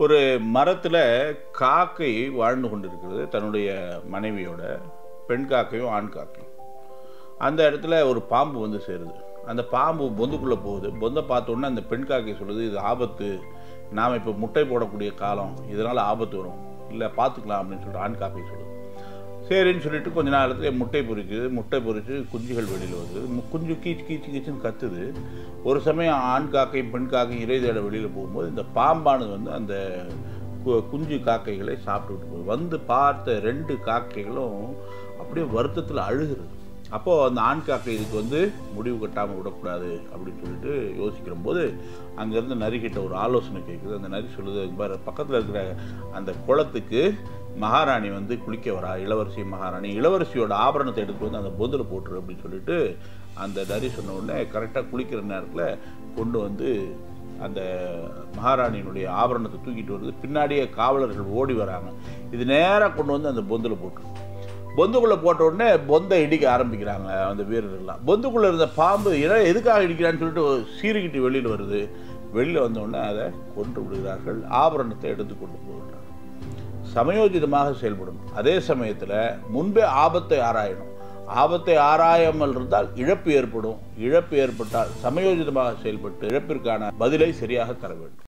ஒரு மரத்தில் காக்கை வாழ்ந்து கொண்டிருக்கிறது தன்னுடைய மனைவியோட பெண் காக்கையும் ஆண் காக்கையும் அந்த இடத்துல ஒரு பாம்பு வந்து சேருது அந்த பாம்பு பொந்துக்குள்ளே போகுது பொந்தை பார்த்த உடனே அந்த பெண் காக்கை சொல்லுது இது ஆபத்து நாம் இப்போ முட்டை போடக்கூடிய காலம் இதனால் ஆபத்து வரும் இல்லை பார்த்துக்கலாம் அப்படின்னு சொல்லிட்டு ஆண் காக்கை சொல்லுது சரின்னு சொல்லிட்டு கொஞ்ச நேரத்துல முட்டை பொரிக்குது முட்டை பொரிச்சு குஞ்சுகள் வெளியில் வருது மு- குஞ்சு கீச்சு கீச்சு கீச்சுன்னு கத்துது ஒரு சமயம் ஆண் காக்கையும் பெண் காக்கையும் இறை தேட வெளியில் போகும்போது இந்த பாம்பானது வந்து அந்த கு- குஞ்சு காக்கைகளை சாப்பிட்டுட்டு போகுது வந்து பார்த்த ரெண்டு காக்கைகளும் அப்படியே வருத்தத்தில் அழுகிறது அப்போது அந்த ஆண் காக்கை இதுக்கு வந்து முடிவு கட்டாமல் விடக்கூடாது அப்படின்னு சொல்லிட்டு யோசிக்கிற போது அங்கேருந்து நரிக்கிட்ட ஒரு ஆலோசனை கேட்குது அந்த நரி சொல்லுது "இங்க பாரு பக்கத்தில் இருக்கிற அந்த குளத்துக்கு மகாராணி வந்து குளிக்க வரா இளவரசி மகாராணி இளவரசியோட ஆபரணத்தை எடுத்து வந்து அந்த பொந்தில் போட்டுரு அப்படின்னு சொல்லிட்டு அந்த நரி சொன்ன உடனே கரெக்டாக குளிக்கிற நேரத்தில் கொண்டு வந்து அந்த மகாராணியினுடைய ஆபரணத்தை தூக்கிட்டு வருது பின்னாடியே காவலர்கள் ஓடி வராங்க இது நேராக கொண்டு வந்து அந்த பொந்தில் போட்டுரு பொந்துக்குள்ளே போட்ட உடனே பொந்தை இடிக்க ஆரம்பிக்கிறாங்க அந்த வீரர்கள்லாம் பொந்துக்குள்ளே இருந்த பாம்பு ஏன்னா எதுக்காக இடிக்கிறான்னு சொல்லிட்டு சீறிக்கிட்டு வெளியில் வருது வெளியில் வந்த உடனே அதை கொன்று விடுகிறார்கள் ஆபரணத்தை எடுத்து கொண்டு போகிறார்கள் சமயோஜிதமாக செயல்படணும் அதே சமயத்தில் முன்பே ஆபத்தை ஆராயணும் ஆபத்தை ஆராயாமல் இருந்தால் இழப்பு ஏற்படும் இழப்பு ஏற்பட்டால் சமயோஜிதமாக செயல்பட்டு இழப்பிற்கான பதிலை சரியாக தர வேண்டும்